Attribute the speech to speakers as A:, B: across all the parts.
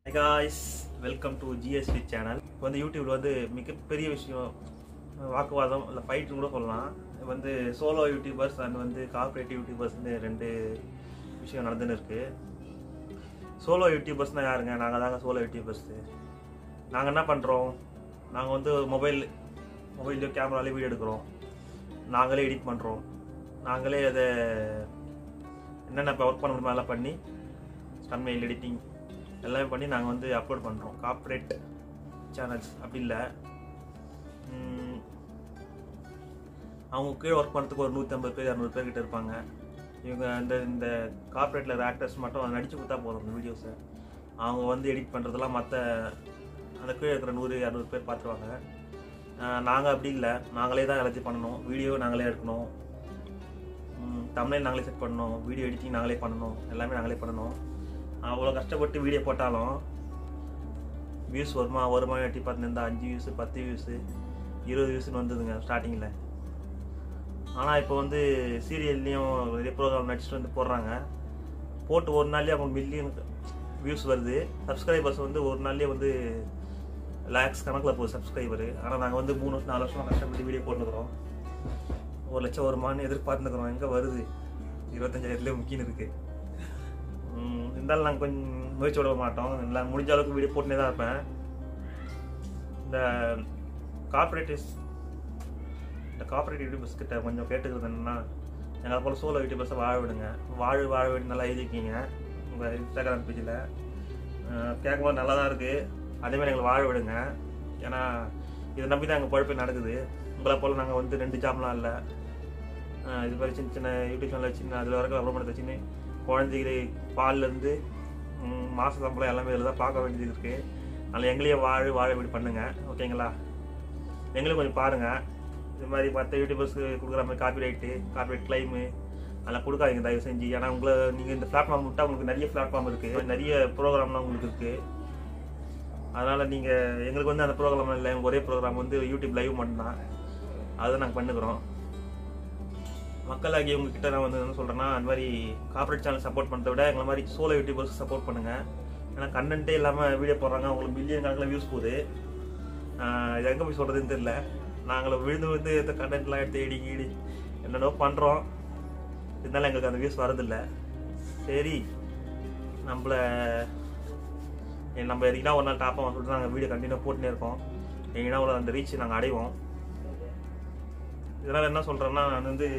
A: Guys welcome to GST channel இப்போ வந்து யூடியூப்ல வந்து மிகப்பெரிய விஷயம் வாக்குவாதம் இல்லை ஃபைட்னு கூட சொல்லலாம் இது வந்து சோலோ யூடியூபர்ஸ் அண்ட் வந்து கார்பரேட் யூடியூபர்ஸ் ரெண்டு விஷயம் நடந்துன்னு இருக்கு சோலோ யூடியூபர்ஸ்னால் யாருங்க நாங்கள் தாங்க சோலோ யூடியூபர்ஸு நாங்கள் என்ன பண்ணுறோம் நாங்கள் வந்து மொபைல் மொபைல்லையோ கேமராலேயோ வீடியோ எடுக்கிறோம் நாங்களே எடிட் பண்ணுறோம் நாங்களே அதை என்னென்ன இப்போ ஒர்க் பண்ண முடியுமோ அதெல்லாம் பண்ணி தன்மையில் எடிட்டிங் எல்லாமே பண்ணி நாங்கள் வந்து அப்லோட் பண்ணுறோம் கார்ப்பரேட் சேனல்ஸ் அப்படி இல்லை உம், அவங்க கீழே ஒர்க் பண்ணுறதுக்கு ஒரு நூற்றம்பது பேர் இரநூறு பேர் கிட்ட இருப்பாங்க இவங்க இந்த இந்த கார்ப்பரேட்டில் இருக்கிற ஆக்டர்ஸ் மட்டும் நடிச்சு கொடுத்தா போதும் அந்த வீடியோஸை அவங்க வந்து எடிட் பண்ணுறதெல்லாம் மற்ற அந்த கீழே இருக்கிற நூறு இரநூறு பேர் பார்த்துருவாங்க நாங்கள் அப்படி இல்லை நாங்களே தான் எல்லாத்தையும் பண்ணணும் வீடியோ நாங்களே எடுக்கணும் தமிழ் நாங்களே செட் பண்ணணும் வீடியோ எடிட்டிங் நாங்களே பண்ணணும் எல்லாமே நாங்களே பண்ணணும் அவ்வளோ கஷ்டப்பட்டு வீடியோ போட்டாலும் வியூஸ் வருமா வருமா எட்டி பார்த்துருந்தா அஞ்சு வியூஸு பத்து வியூஸு இருபது வியூஸ்னு வந்ததுங்க ஸ்டார்டிங்கில் ஆனால் இப்போ வந்து சீரியல்லையும் நிறைய ப்ரோக்ராம் நடிச்சுட்டு வந்து போடுறாங்க போட்டு ஒரு நாள்லேயே அவங்க மில்லியன் வியூஸ் வருது சப்ஸ்கிரைபர்ஸ் வந்து ஒரு நாள்லேயே வந்து லேக்ஸ் கணக்கில் போகுது சப்ஸ்கிரைபரு ஆனால் நாங்கள் வந்து மூணு வருஷம் நாலு வருஷம் கஷ்டப்பட்டு வீடியோ போட்டுக்கிறோம் ஒரு லட்சம் வருமானு எதிர்பார்த்துக்கிறோம் எங்கே வருது இருபத்தஞ்சாயிரத்துலேயே முக்கியம் இருக்குது இருந்தாலும் நாங்கள் கொஞ்சம் முயற்சி விட மாட்டோம் நான் முடிஞ்ச அளவுக்கு வீடியோ போட்டுனே தான் இருப்பேன் இந்த கார்பரேட்டிவ்ஸ் இந்த கார்பரேட் யூடியூபர்ஸ் கிட்ட கொஞ்சம் கேட்டுக்கிறது என்னன்னா எங்களை போல சோலோ யூடியூபர்ஸை வாழ விடுங்க வாழ வாழ விடு நல்லா எழுதிருக்கீங்க உங்கள் இன்ஸ்டாகிராம் பேஜில் கேட்கும்போது நல்லா தான் இருக்குது அதேமாதிரி எங்களை வாழ விடுங்க ஏன்னா இதை நம்பி தான் எங்கள் பழப்பே நடக்குது உங்களை போல் நாங்கள் வந்து ரெண்டு ஜாப்லாம் இல்லை ஆஹ் இது மாதிரி சின்ன சின்ன யூடியூப் சேனல் வச்சுன்னு அதில் வரைக்கும் அப்புறம் வச்சுன்னு குழந்தைகளை பால்லேருந்து மாத சம்பளம் எல்லாமே இதில் தான் பார்க்க வேண்டியது இருக்குது அதனால் எங்களையே வாழ வாழ வீடு பண்ணுங்க ஓகேங்களா எங்களையும் கொஞ்சம் பாருங்கள் இது மாதிரி மற்ற யூடியூபர்ஸ்க்கு கொடுக்குற மாதிரி காப்பி ரைட்டு காப்பி கிளைமு அதெல்லாம் கொடுக்காதீங்க தயவு செஞ்சு ஏன்னா உங்களை நீங்கள் இந்த பிளாட்ஃபார்ம் விட்டால் உங்களுக்கு நிறைய பிளாட்ஃபார்ம் இருக்குது நிறைய ப்ரோக்ராம்லாம் உங்களுக்கு இருக்குது அதனால் நீங்கள் எங்களுக்கு வந்து அந்த ப்ரோக்ராம் இல்லை ஒரே ப்ரோக்ராம் வந்து யூடியூப் லைவ் மட்டும்தான் அதை நாங்கள் பண்ணுக்கிறோம் மக்களாகி உங்ககிட்ட நான் வந்து என்ன சொல்கிறேன்னா அந்த மாதிரி கார்பரேட் சேனல் சப்போர்ட் பண்ணுறத விட எங்களை மாதிரி சோலோ யூடியூபர்ஸ் சப்போர்ட் பண்ணுங்கள் ஏன்னா கண்டென்ட்டே இல்லாமல் வீடியோ போடுறாங்க அவங்களுக்கு மில்லியன் கணக்கில் வியூஸ் போகுது ஆஹ் இது எங்கே போய் சொல்கிறதுன்னு தெரியல நாங்கள் விழுந்து விழுந்து இந்த கண்டென்ட்லாம் எடுத்து இடி கீடி என்னென்னோ பண்ணுறோம் இருந்தாலும் எங்களுக்கு அந்த வியூஸ் வரதில்லை சரி நம்மளை ஏ, நம்ம எதுக்குன்னா ஒரு நாள் டாப்பாக சொல்லிட்டு நாங்கள் வீடியோ கண்டினியூ போட்டுனே இருக்கோம் எங்கன்னா ஒரு அந்த ரீச் நாங்கள் அடைவோம் இதனால் என்ன சொல்கிறேன்னா நான் வந்து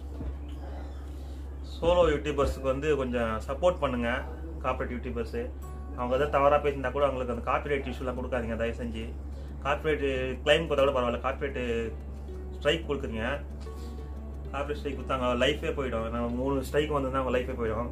A: சோலோ யூடியூபர்ஸுக்கு வந்து கொஞ்சம் சப்போர்ட் பண்ணுங்க கார்பரேட் யூடியூபர்ஸு அவங்க எதாவது தவறாக பேசியிருந்தா கூட அவங்களுக்கு அந்த காப்பிரைட் இஷ்யூலாம் கொடுக்காதீங்க தயவு செஞ்சு கார்பரேட் கிளைம் கொடுத்தா கூட பரவாயில்ல கார்பரேட் ஸ்ட்ரைக் கொடுக்குறீங்க கார்பரேட் ஸ்ட்ரைக் கொடுத்தாங்க லைஃபே போயிடும் நம்ம மூணு ஸ்ட்ரைக் வந்ததுன்னா அவங்க லைஃபே போயிடும்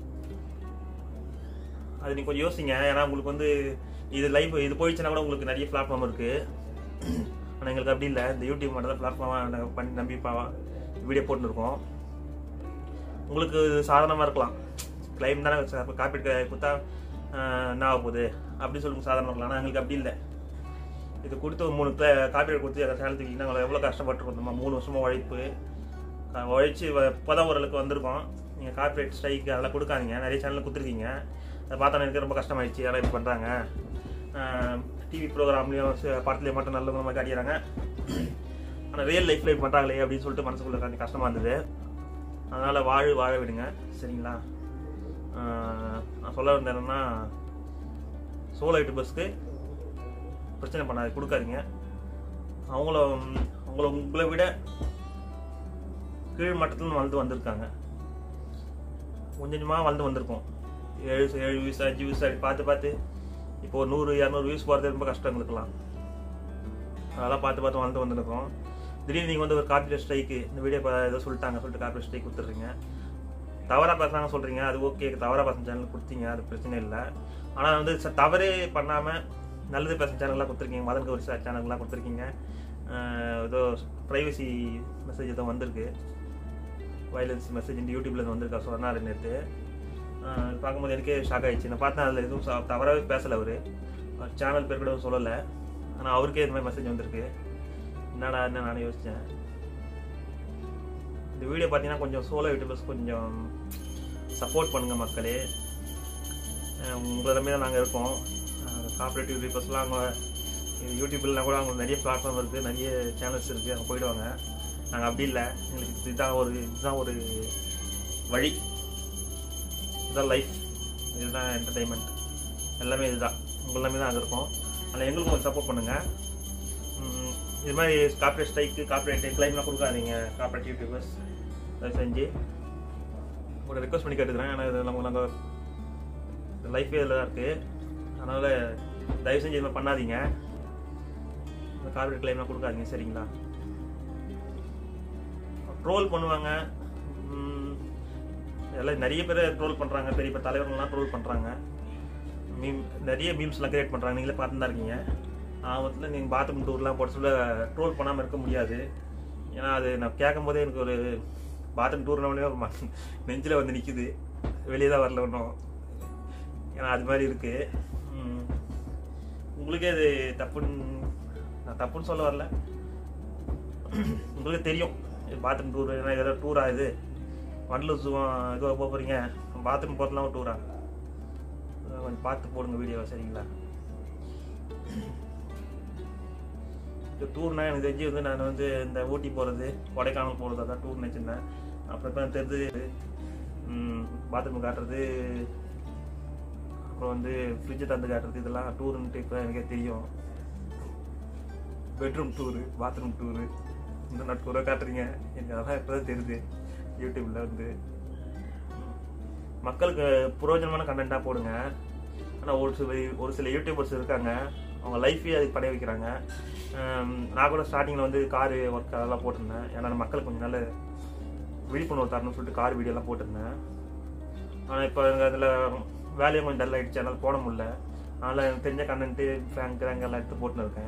A: அது நீங்க கொஞ்சம் யோசிங்க ஏன்னா உங்களுக்கு வந்து இது லைஃப் இது போயிடுச்சுன்னா கூட உங்களுக்கு நிறைய பிளாட்ஃபார்ம் இருக்கு ஆனால் எங்களுக்கு அப்படி இல்லை இந்த யூடியூப் மட்டும் தான் பிளாட்ஃபார்மாக நாங்கள் பண்ணி நம்பி வீடியோ போட்டுருக்கோம் உங்களுக்கு சாதாரணமாக இருக்கலாம் கிளைம் தானே காப்பீட் கொடுத்தா ஆஹ், என்ன ஆக போகுது அப்படி சொல்லுங்க சாதாரணமாக இருக்கலாம் ஆனால் எங்களுக்கு அப்படி இல்லை இது கொடுத்து ஒரு மூணு காப்பீடு கொடுத்து எங்கள் சேனல் தூக்கிங்கன்னா நாங்கள் எவ்வளோ கஷ்டப்பட்டுருக்கோம் தெரியுமா? மூணு வருஷமாக உழைப்பு க- உழைச்சி வ- இப்போதான் ஓரளவுக்கு வந்திருக்கோம் நீங்கள் கார்பரேட் ஸ்ட்ரைக் அதெல்லாம் கொடுக்காதீங்க நிறைய சேனல் கொடுத்துருக்கீங்க அதை பார்த்தா எனக்கு ரொம்ப கஷ்டமாயிடுச்சு யாரும் இப்படி பண்ணுறாங்க டிவி ப்ரோக்ராம்லேயும் படத்துலேயும் மட்டும் நல்ல மாதிரி காட்டிடுறாங்க ஆனால் ரியல் லைஃப்பில் இப்படி பண்ணுறாங்களே அப்படின்னு சொல்லிட்டு மனசுக்குள்ள கொஞ்சம் கஷ்டமாக இருந்தது அதனால் வாழ வாழ விடுங்க சரிங்களா ஆஹ் நான் சொல்ல வந்தது என்னன்னா சோலோ யூடியூபர்ஸ்க்கு பிரச்சனை பண்ணாது கொடுக்காதீங்க அவங்கள அவங்கள உங்களை விட கீழ் மட்டத்தில் வளர்ந்து வந்திருக்காங்க கொஞ்சம் கொஞ்சமாக வளர்ந்து வந்திருக்கோம் ஏழு ஏழு வியூஸ் அஞ்சு வியூஸ் அப்படி பார்த்து பார்த்து இப்போ ஒரு நூறு இரநூறு வியூஸ் போகிறது ரொம்ப கஷ்டம் எங்களுக்குலாம் அதெல்லாம் பார்த்து பார்த்து வளர்ந்து வந்திருக்கோம் திடீர்னு நீங்கள் வந்து ஒரு காப்பி ஸ்ட்ரைக்கு இந்த வீடியோ ஏதோ சொல்லிட்டாங்க சொல்லிட்டு காப்பி ஸ்ட்ரைக் கொடுத்துட்றீங்க தவறாக பேசுறாங்க சொல்கிறீங்க அது ஓகே தவறாக பேசுகிற சேனல் கொடுத்தீங்க அது பிரச்சனை இல்லை ஆனால் வந்து ச- தவறே பண்ணாமல் நல்லது பேசுகிற சேனல்லாம் கொடுத்துருக்கீங்க மதன் கௌரி சார் சேனல்லாம் கொடுத்துருக்கீங்க ஆஹ் ஏதோ ப்ரைவசி மெசேஜ் ஏதோ வந்திருக்கு வயலன்ஸ் மெசேஜ் இந்த யூடியூப்ல இருந்து வந்திருக்கா சொன்னார் நேற்று பார்க்கும்போது எனக்கே ஷாக் ஆயிடுச்சு நான் பார்த்தேன் அதில் எதுவும் ச- தவறாவே பேசலை அவர் சேனல் பேர் கூட சொல்லலை ஆனால் அவருக்கே இந்த மாதிரி மெசேஜ் வந்திருக்கு என்னடா என்ன நானே யோசித்தேன் இந்த வீடியோ பார்த்தீங்கன்னா கொஞ்சம் சோலோ யூடியூபர்ஸ் கொஞ்சம் சப்போர்ட் பண்ணுங்கள் மக்களே அஹ் உங்களை நம்பி தான் நாங்கள் இருக்கோம் காப்பரேட்டிவ் யூடியூபர்ஸ்லாம் அவங்க யூடியூப்லாம் கூட அவங்க நிறைய பிளாட்ஃபார்ம் இருக்குது நிறைய சேனல்ஸ் இருக்குது அங்கே போயிடுவாங்க நாங்கள் அப்படி இல்லை எங்களுக்கு இதுதான் ஒரு இதுதான் ஒரு வழி இதுதான் லைஃப் இதுதான் என்டர்டைன்மெண்ட் எல்லாமே இதுதான் உங்கள் எல்லாமே தான் அங்கே இருக்கும் ஆனால் எங்களுக்கும் கொஞ்சம் சப்போர்ட் பண்ணுங்கள் இது மாதிரி கார்பரேட் ஸ்ட்ரைக்கு கார்பரேட் கிளைம்லாம் கொடுக்காதீங்க கார்பரேட் யூடியூபர்ஸ் தயவு செஞ்சு ஒரு ரெக்வஸ்ட் பண்ணி கேட்டுக்கிறேன் ஏன்னா இது நம்ம நாங்கள் லைஃபே இதில் தான் இருக்குது அதனால் தயவு செஞ்சு இது மாதிரி பண்ணாதீங்க இந்த கார்பரேட் கிளைம்லாம் கொடுக்காதீங்க சரிங்களா ட்ரோல் பண்ணுவாங்க ம், எல்லாம் நிறைய பேர் ட்ரோல் பண்ணுறாங்க பெரிய பெரிய தலைவர்கள்லாம் ட்ரோல் பண்ணுறாங்க மீம் நிறைய மீம்ஸ்லாம் கிரியேட் பண்ணுறாங்க நீங்களே பார்த்து தான் இருக்கீங்க ஆபத்தில் நீங்கள் பாத்ரூம் டூர்லாம் போட சொல்ல ட்ரோல் பண்ணாமல் இருக்க முடியாது ஏன்னா அது நான் கேட்கும் போதே எனக்கு ஒரு பாத்ரூம் டூர்னோடனே ஒரு ம- நெஞ்சில் வந்து நிற்குது வெளியே தான் வரல ஒன்றும் ஏன்னா அது மாதிரி இருக்குது உங்களுக்கே அது தப்புன்னு நான் தப்புன்னு சொல்ல வரல உங்களுக்கு தெரியும் பாத்ரூம் டூர் ஏன்னா இதெல்லாம் டூரா இது வண்டலூர் ஜூவா இதுவாக போக போகிறீங்க பாத்ரூம் போகிறதுலாம் ஒரு டூரா கொஞ்சம் பார்த்து போடுங்க வீடியோவை சரிங்களா இந்த டூர்னா எனக்கு தெரிஞ்சு வந்து நான் வந்து இந்த ஊட்டி போகிறது கொடைக்கானல் போகிறது அதான் டூர் நினச்சிருந்தேன் அப்புறம் இப்போ தெரிஞ்சு பாத்ரூம் காட்டுறது அப்புறம் வந்து ஃப்ரிட்ஜை தந்து காட்டுறது இதெல்லாம் டூருன்ட்டு இப்போ எனக்கே தெரியும் பெட்ரூம் டூரு பாத்ரூம் டூரு இந்த நாட் டூரை காட்டுறீங்க எனக்கு அதெல்லாம் இப்போ தான் தெரியுது யூடியூப்பில் வந்து மக்களுக்கு புரோஜனமான கண்டென்ட்டாக போடுங்க ஆனால் ஒரு சில ஒரு சில யூடியூபர்ஸ் இருக்காங்க அவங்க லைஃபே அதுக்கு படைய வைக்கிறாங்க ஹம், நான் கூட ஸ்டார்டிங்கில் வந்து காரு ஒர்க் அதெல்லாம் போட்டிருந்தேன் ஏன்னா நம்ம மக்களுக்கு கொஞ்சம் நல்ல விழிப்புணர்வு தரணும்னு சொல்லிட்டு கார் வீடியோலாம் போட்டிருந்தேன் ஆனால் இப்போ எனக்கு அதில் வேலையும் கொஞ்சம் டல் ஆகிடுச்சு அதனால் போட முடியல அதனால் எனக்கு தெரிஞ்ச கண்டென்ட்டு ஃபேங்க் கிராங்க் எல்லாம் எடுத்து போட்டுன்னு இருக்கேன்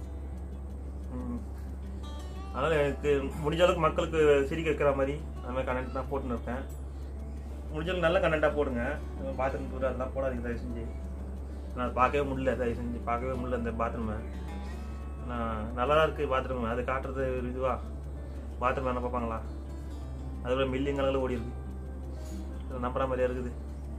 A: ம். அதனால் எனக்கு முடிஞ்ச அளவுக்கு மக்களுக்கு சிரிக்க வைக்கிற மாதிரி அந்த மாதிரி கண்டென்ட் தான் போட்டுன்னு இருக்கேன் முடிஞ்ச அளவுக்கு நல்ல கண்டென்ட்டாக போடுங்க பாத்ரூம் டூர் அதெல்லாம் போடாதீங்க தயவு செஞ்சு நான் பார்க்கவே முடியல தயவு செஞ்சு பார்க்கவே முடியல இந்த பாத்ரூமை நான் நல்லா தான் இருக்குது பாத்ரூம் அது காட்டுறது ஒரு இதுவா பாத்ரூம் என்ன பார்ப்பாங்களா அதோட மில்லியன் கணக்கில் ஓடி இருக்கு இது நம்புற மாதிரியா இருக்குது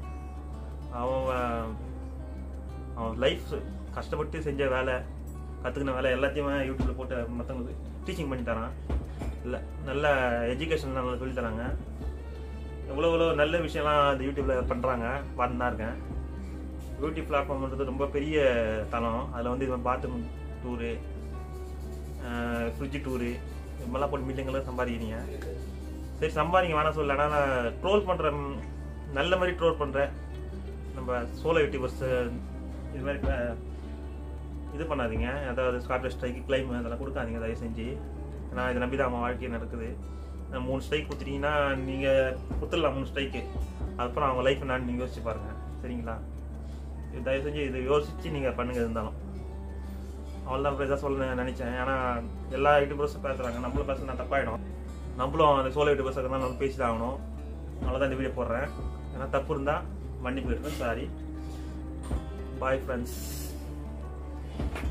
A: அவன் வ- அவன் லைஃப் கஷ்டப்பட்டு செஞ்ச வேலை கற்றுக்கின வேலை எல்லாத்தையுமே யூடியூப்ல போட்டு மற்றவங்களுக்கு டீச்சிங் பண்ணி தரான் இல்லை நல்ல எஜுகேஷன் நல்லா சொல்லி தராங்க எவ்வளோ எவ்வளோ நல்ல விஷயம்லாம் அந்த யூடியூப்ல பண்ணுறாங்க பார்த்து தான் இருக்கேன் யூடியூப் பிளாட்ஃபார்ம்ன்றது ரொம்ப பெரிய தளம் அதில் வந்து இவன் பாத்ரூம் டூரு ஃப்ரிட்ஜ் டூரு இது மாதிரிலாம் போட்டு மில்லியங்களை சம்பாதிக்கிறீங்க சரி சம்பாதிங்க வேணாம் சொல்லல ஆனால் நான் ட்ரோல் பண்ணுறேன் நல்ல மாதிரி ட்ரோல் பண்ணுறேன் நம்ம சோலோ யூடியூபர்ஸ் இது மாதிரி அஹ், இது பண்ணாதீங்க அதாவது ஸ்காட்லெஸ் ஸ்ட்ரைக்கு கிளைம் அதெல்லாம் கொடுக்காதீங்க தயவு செஞ்சு நான் இதை நம்பி தான் அவன் வாழ்க்கை நடக்குது நான் மூணு ஸ்ட்ரைக் கொடுத்துட்டீங்கன்னா நீங்கள் கொடுத்துடலாம் மூணு ஸ்ட்ரைக்கு அதுக்கப்புறம் அவங்க லைஃப் நான் நீங்கள் யோசிச்சு பாருங்கள் சரிங்களா இது தயவு செஞ்சு இது யோசிச்சு நீங்கள் பண்ணுங்க இருந்தாலும் அவ்வளோதான் இப்போ இதாக சொல்ல நினச்சேன் ஏன்னா எல்லா யூடியூபர்ஸும் பேசுகிறாங்க நம்மளும் பேசுனா தப்பாயிடும் நம்மளும் அந்த சோலோ யூடியூபர்ஸ் இருந்தால் நம்ம பேசி தான் ஆகணும் அவ்வளோதான் இந்த வீடியோ போடுறேன் ஏன்னா தப்பு இருந்தால் மன்னிப்பு இருக்கேன் சாரி பாய் ஃப்ரெண்ட்ஸ்